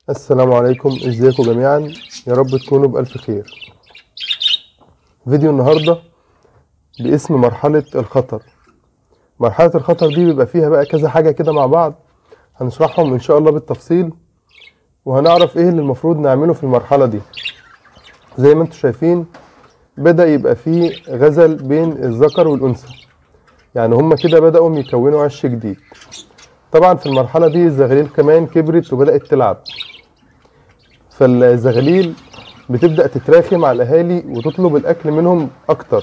السلام عليكم ازيكم جميعا يا رب تكونوا بألف خير فيديو النهاردة باسم مرحلة الخطر مرحلة الخطر دي بيبقى فيها بقى كذا حاجة كده مع بعض هنشرحهم ان شاء الله بالتفصيل وهنعرف ايه اللي المفروض نعمله في المرحلة دي زي ما انتم شايفين بدأ يبقى فيه غزل بين الذكر والأنثى يعني هما كده بدأوا يكونوا عش جديد طبعا في المرحلة دي الزغاليل كمان كبرت وبدأت تلعب فالزغاليل بتبدأ تتراخي مع الأهالي وتطلب الأكل منهم أكتر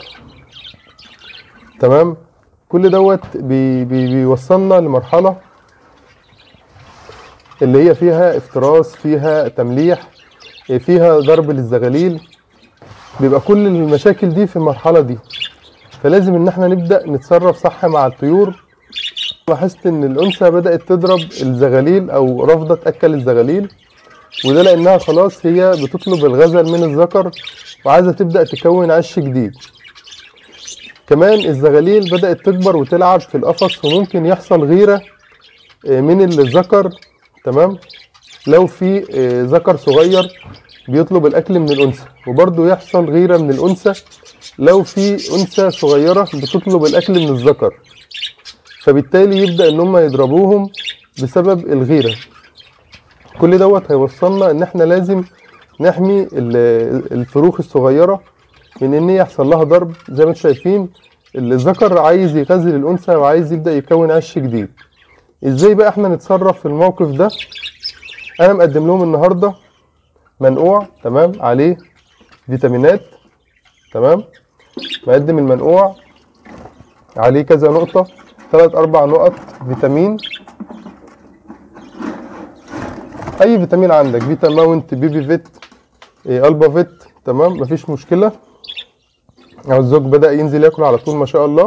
تمام كل دوت بي بي بيوصلنا لمرحلة اللي هي فيها افتراس فيها تمليح فيها ضرب للزغاليل بيبقى كل المشاكل دي في المرحلة دي فلازم ان احنا نبدأ نتصرف صح مع الطيور لاحظت ان الانثى بدأت تضرب الزغاليل او رافضة تأكل الزغاليل وده لانها خلاص هي بتطلب الغزل من الذكر وعايزة تبدأ تكون عش جديد كمان الزغاليل بدأت تكبر وتلعب في القفص وممكن يحصل غيرة من الذكر تمام لو في ذكر صغير بيطلب الاكل من الانثى وبرضه يحصل غيره من الانثى لو في انثى صغيره بتطلب الاكل من الذكر فبالتالي يبدا ان هم يضربوهم بسبب الغيره كل دوت هيوصلنا ان احنا لازم نحمي الفروخ الصغيره من ان يحصل لها ضرب زي ما انتم شايفين الذكر عايز يغذي الانثى وعايز يبدا يكون عش جديد ازاي بقى احنا نتصرف في الموقف ده انا مقدم لهم النهارده منقوع تمام عليه فيتامينات تمام مقدم المنقوع عليه كذا نقطة ثلاث أربع نقط فيتامين أي فيتامين عندك فيتا ماونت بيبي فيت إيه ألبا فيت تمام مفيش مشكلة أو الزوج بدأ ينزل ياكل على طول ما شاء الله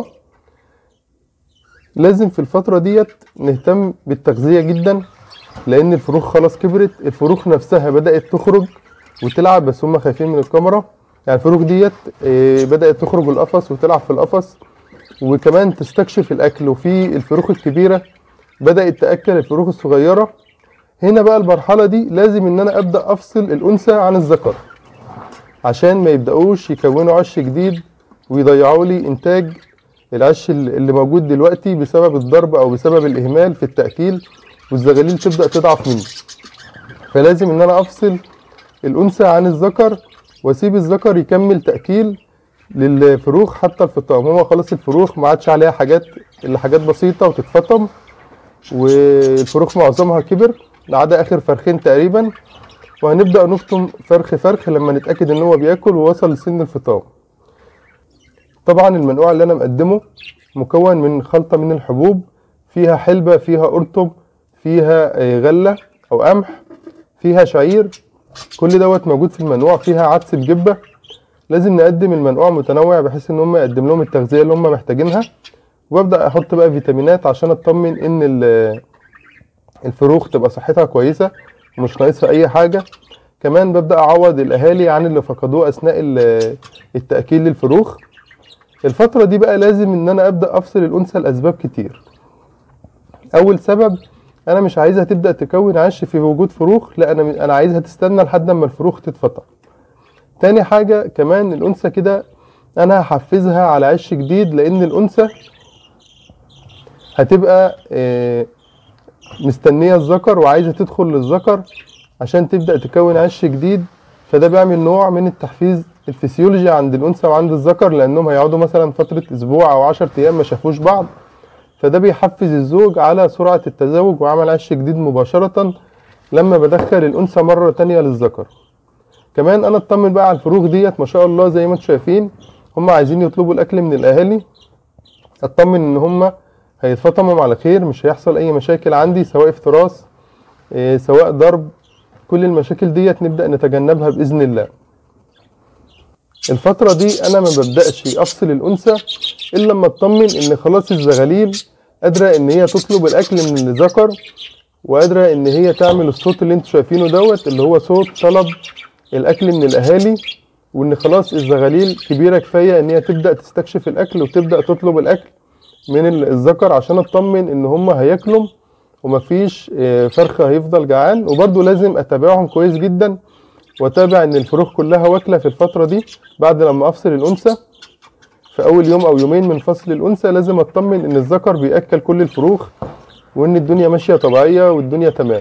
لازم في الفترة ديت نهتم بالتغذية جدا لان الفروخ خلاص كبرت الفروخ نفسها بدات تخرج وتلعب بس هم خايفين من الكاميرا يعني الفروخ ديت بدات تخرج القفص وتلعب في القفص وكمان تستكشف الاكل وفي الفروخ الكبيره بدات تاكل الفروخ الصغيره هنا بقى المرحله دي لازم ان انا ابدا افصل الانثى عن الذكر عشان ما يبداوش يكونوا عش جديد ويضيعوا لي انتاج العش اللي موجود دلوقتي بسبب الضرب او بسبب الاهمال في التاكيل والزغاليل تبدا تضعف مني فلازم ان انا افصل الانثى عن الذكر واسيب الذكر يكمل تاكيل للفروخ حتى الفطام هو خلاص الفروخ ما عادش عليها حاجات الا حاجات بسيطه وتتفطم والفروخ معظمها كبر ما عدا اخر فرخين تقريبا وهنبدا نفطم فرخ فرخ لما نتاكد ان هو بياكل ووصل لسن الفطام طبعا المنقوع اللي انا مقدمه مكون من خلطه من الحبوب فيها حلبه فيها قرطب فيها غلة أو قمح فيها شعير كل دوت موجود في المنقوع فيها عدس بجبة لازم نقدم المنقوع متنوع بحيث ان هم يقدم لهم التغذية اللي هم محتاجينها وابدأ احط بقى فيتامينات عشان اطمن ان الفروخ تبقى صحتها كويسة ومش ناقصها اي حاجة كمان ببدأ اعوض الاهالي عن اللي فقدوه اثناء التأكيل للفروخ الفترة دي بقى لازم ان انا ابدأ افصل الانثى لاسباب كتير اول سبب انا مش عايزها تبدا تكون عش في وجود فروخ لا انا انا عايزها تستنى لحد اما الفروخ تتفطر تاني حاجه كمان الانثى كده انا هحفزها على عش جديد لان الانثى هتبقى مستنيه الذكر وعايزه تدخل للذكر عشان تبدا تكون عش جديد فده بيعمل نوع من التحفيز الفسيولوجي عند الانثى وعند الذكر لانهم هيقعدوا مثلا فتره اسبوع او 10 ايام ما شافوش بعض فده بيحفز الزوج على سرعة التزاوج وعمل عش جديد مباشرة لما بدخل الأنثى مرة تانية للذكر كمان أنا اطمن بقى على الفروخ ديت ما شاء الله زي ما انتم شايفين هم عايزين يطلبوا الأكل من الأهالي اطمن إن هم هيتفطموا على خير مش هيحصل أي مشاكل عندي سواء افتراس إيه سواء ضرب كل المشاكل ديت نبدأ نتجنبها بإذن الله الفترة دي أنا ما ببدأش أفصل الأنثى إلا لما أطمن إن خلاص الزغاليل قادرة إن هي تطلب الأكل من الذكر وقادرة إن هي تعمل الصوت اللي أنتوا شايفينه دوت اللي هو صوت طلب الأكل من الأهالي وإن خلاص الزغاليل كبيرة كفاية إن هي تبدأ تستكشف الأكل وتبدأ تطلب الأكل من الذكر عشان أطمن إن هما هياكلوا ومفيش آه، فرخ هيفضل جعان وبرده لازم اتابعهم كويس جدا واتابع ان الفروخ كلها واكله في الفتره دي بعد لما افصل الانثى في اول يوم او يومين من فصل الانثى لازم اطمن ان الذكر بياكل كل الفروخ وان الدنيا ماشيه طبيعيه والدنيا تمام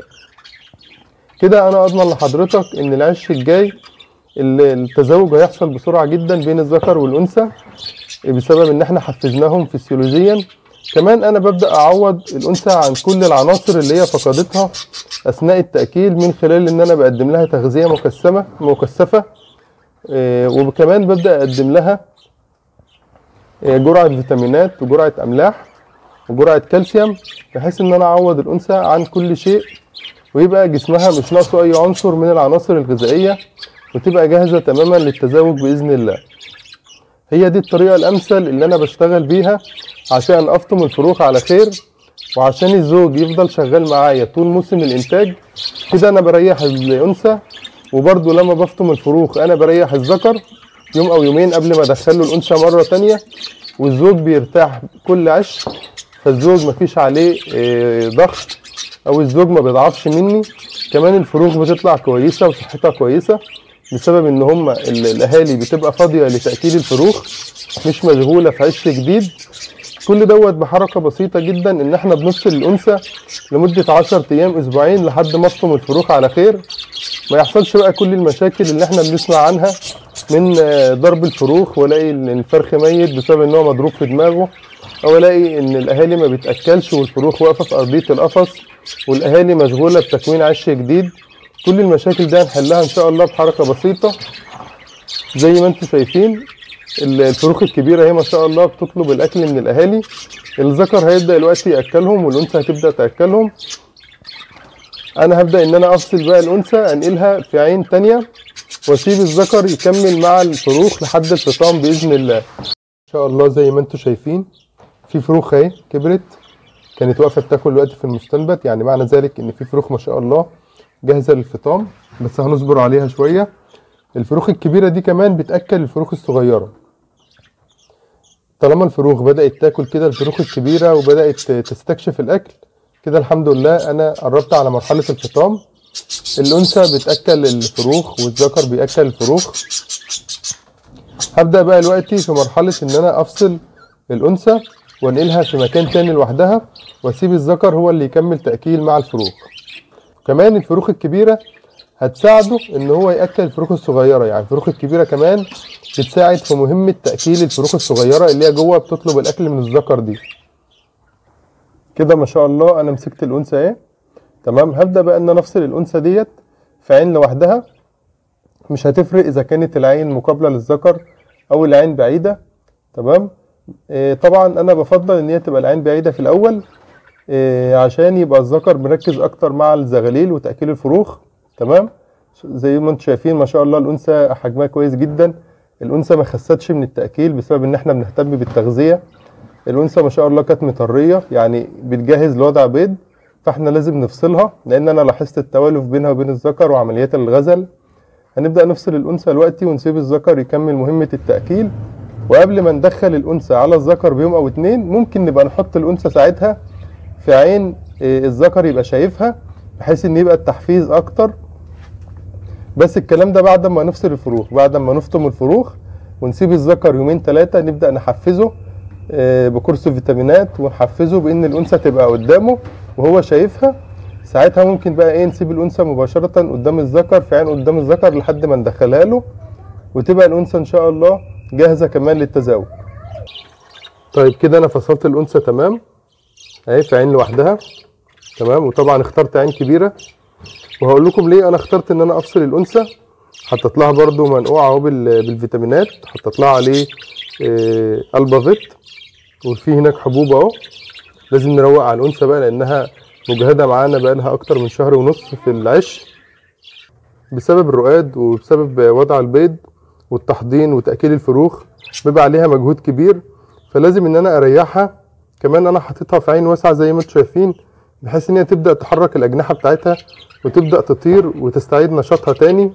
كده انا اضمن لحضرتك ان العش الجاي ال- التزاوج هيحصل بسرعه جدا بين الذكر والانثى بسبب ان احنا حفزناهم فسيولوجيا كمان انا ببدا اعوض الانثى عن كل العناصر اللي هي فقدتها اثناء التاكيل من خلال ان انا بقدم لها تغذيه مكثفه مكثفه آه، وكمان ببدا اقدم لها آه، جرعه فيتامينات وجرعه املاح وجرعه كالسيوم بحيث ان انا اعوض الانثى عن كل شيء ويبقى جسمها مش ناقصه اي عنصر من العناصر الغذائيه وتبقى جاهزه تماما للتزاوج باذن الله هي دي الطريقه الامثل اللي انا بشتغل بيها عشان افطم الفروخ على خير وعشان الزوج يفضل شغال معايا طول موسم الانتاج كده انا بريح الانثى وبرضو لما بفطم الفروخ انا بريح الذكر يوم او يومين قبل ما ادخله الانثى مره تانية والزوج بيرتاح كل عش فالزوج مفيش عليه آه، ضغط او الزوج ما بيضعفش مني كمان الفروخ بتطلع كويسه وصحتها كويسه بسبب ان هم ال- الاهالي بتبقى فاضيه لتاكيل الفروخ مش مشغوله في عش جديد كل دوت بحركه بسيطه جدا ان احنا بنفصل الانثى لمده 10 ايام اسبوعين لحد ما افطم الفروخ على خير ما يحصلش بقى كل المشاكل اللي احنا بنسمع عنها من آه، ضرب الفروخ والاقي ان الفرخ ميت بسبب ان هو مضروب في دماغه او الاقي ان الاهالي ما بتاكلش والفروخ واقفه في ارضيه القفص والاهالي مشغوله بتكوين عش جديد كل المشاكل دي هنحلها ان شاء الله بحركه بسيطه زي ما انتم شايفين ال- الفروخ الكبيره هي ما شاء الله بتطلب الاكل من الاهالي الذكر هيبدا دلوقتي ياكلهم والانثى هتبدا تاكلهم انا هبدا ان انا افصل بقى الانثى انقلها في عين تانية واسيب الذكر يكمل مع الفروخ لحد الفطام باذن الله ان شاء الله زي ما انتم شايفين في فروخ اهي كبرت كانت واقفه بتاكل دلوقتي في المستنبت يعني معنى ذلك ان في فروخ ما شاء الله جاهزه للفطام بس هنصبر عليها شويه الفروخ الكبيره دي كمان بتاكل الفروخ الصغيره طالما الفروخ بدات تاكل كده الفروخ الكبيره وبدات تستكشف الاكل كده الحمد لله انا قربت على مرحله الفطام الانثى بتاكل الفروخ والذكر بياكل الفروخ هبدا بقى دلوقتي في مرحله ان انا افصل الانثى وانقلها في مكان تاني لوحدها واسيب الذكر هو اللي يكمل تاكيل مع الفروخ كمان الفروخ الكبيره هتساعده ان هو ياكل الفروخ الصغيره يعني الفروخ الكبيره كمان بتساعد في مهمه تاكيل الفروخ الصغيره اللي هي جوه بتطلب الاكل من الذكر دي كده ما شاء الله انا مسكت الانثى اهي تمام هبدا بقى ان انا افصل الانثى ديت في عين لوحدها مش هتفرق اذا كانت العين مقابله للذكر او العين بعيده تمام إيه طبعا انا بفضل ان هي تبقى العين بعيده في الاول إيه عشان يبقى الذكر مركز اكتر مع الزغاليل وتاكيل الفروخ تمام زي ما انتم شايفين ما شاء الله الانثى حجمها كويس جدا الانثى ما خستش من التاكيل بسبب ان احنا بنهتم بالتغذيه الانثى ما شاء الله كانت مطريه يعني بتجهز لوضع بيض فاحنا لازم نفصلها لان انا لاحظت التوالف بينها وبين الذكر وعمليات الغزل هنبدا نفصل الانثى دلوقتي ونسيب الذكر يكمل مهمه التاكيل وقبل ما ندخل الانثى على الذكر بيوم او اتنين ممكن نبقى نحط الانثى ساعتها في عين آه، الذكر يبقى شايفها بحيث ان يبقى التحفيز اكتر بس الكلام ده بعد ما نفصل الفروخ بعد ما نفطم الفروخ ونسيب الذكر يومين ثلاثة نبدأ نحفزه آه، بكورس فيتامينات ونحفزه بان الانثى تبقى قدامه وهو شايفها ساعتها ممكن بقى ايه نسيب الانثى مباشرة قدام الذكر في عين قدام الذكر لحد ما ندخلها له وتبقى الانثى ان شاء الله جاهزة كمان للتزاوج طيب كده انا فصلت الانثى تمام اهي في عين لوحدها تمام وطبعا اخترت عين كبيرة وهقول لكم ليه انا اخترت ان انا افصل الانثى حطيت لها برده منقوع اهو بال- بالفيتامينات حطيت لها عليه آه، البافيت وفي هناك حبوب اهو لازم نروق على الانثى بقى لانها مجهده معانا بقى لها اكتر من شهر ونص في العش بسبب الرقاد وبسبب وضع البيض والتحضين وتاكيل الفروخ بيبقى عليها مجهود كبير فلازم ان انا اريحها كمان انا حاططها في عين واسعه زي ما انتم شايفين بحيث ان هي تبدا تحرك الاجنحه بتاعتها وتبدا تطير وتستعيد نشاطها تاني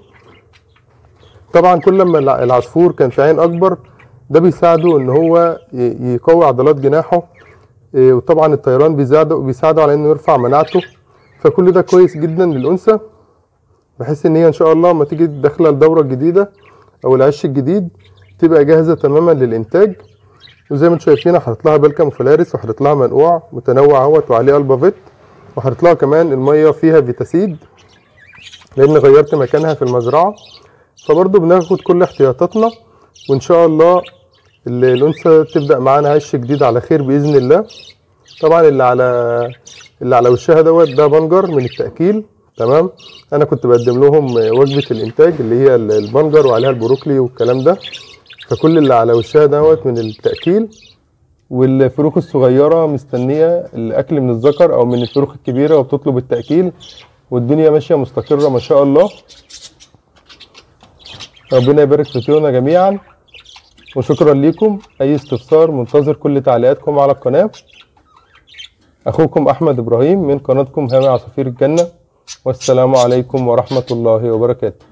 طبعا كل ما الع- العصفور كان في عين اكبر ده بيساعده ان هو ي- يقوي عضلات جناحه إيه، وطبعا الطيران بيساعده بيساعده على انه يرفع مناعته فكل ده كويس جدا للانثى بحيث ان هي ان شاء الله لما تيجي داخله الدوره الجديده او العش الجديد تبقى جاهزه تماما للانتاج وزي ما انتم شايفين حاطط لها بالكم وفلارس وحاطط لها منقوع متنوع اهوت وعليه البافيت وحاطط لها كمان الميه فيها فيتاسيد لان غيرت مكانها في المزرعه فبرضه بناخد كل احتياطاتنا وان شاء الله ال- الانثى تبدا معانا عش جديد على خير باذن الله طبعا اللي على اللي على وشها دوت ده بنجر من التاكيل تمام انا كنت بقدم لهم وجبه الانتاج اللي هي ال- البنجر وعليها البروكلي والكلام ده فكل اللي على وشها دوت من التاكيل والفروخ الصغيره مستنيه الاكل من الذكر او من الفروخ الكبيره وبتطلب التاكيل والدنيا ماشيه مستقره ما شاء الله ربنا يبارك في طيورنا جميعا وشكرا ليكم اي استفسار منتظر كل تعليقاتكم على القناه اخوكم احمد ابراهيم من قناتكم هامي عصافير الجنه والسلام عليكم ورحمه الله وبركاته